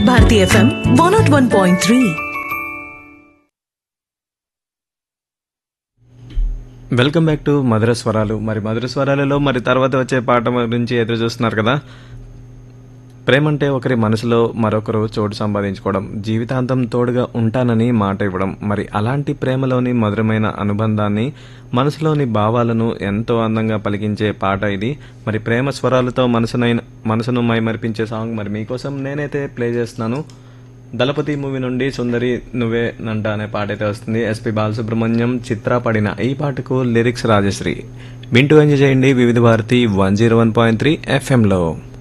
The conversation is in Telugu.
Vividh Bharati FM one nought one point three welcome back to మధుర స్వరాలు మరి మధుర స్వరాలలో మరి తర్వాత వచ్చే పాట గురించి ఎదురు చూస్తున్నారు కదా ప్రేమ అంటే ఒకరి మనసులో మరొకరు చోటు సంపాదించుకోవడం జీవితాంతం తోడుగా ఉంటానని మాట ఇవ్వడం మరి అలాంటి ప్రేమలోని మధురమైన అనుబంధాన్ని మనసులోని భావాలను ఎంతో అందంగా పలికించే పాట ఇది మరి ప్రేమ స్వరాలతో మనసునైన మనసును మైమరిపించే సాంగ్ మరి మీకోసం నేనైతే ప్లే చేస్తున్నాను దళపతి మూవీ నుండి సుందరి నువ్వే నంట అనే పాట అయితే వస్తుంది ఎస్పి బాలసుబ్రహ్మణ్యం చిత్ర పడిన ఈ పాటకు లిరిక్స్ రాజశ్రీ వింటూ ఎంజాయ్ చేయండి Vividh Bharati one zero one point three ఎఫ్ఎంలో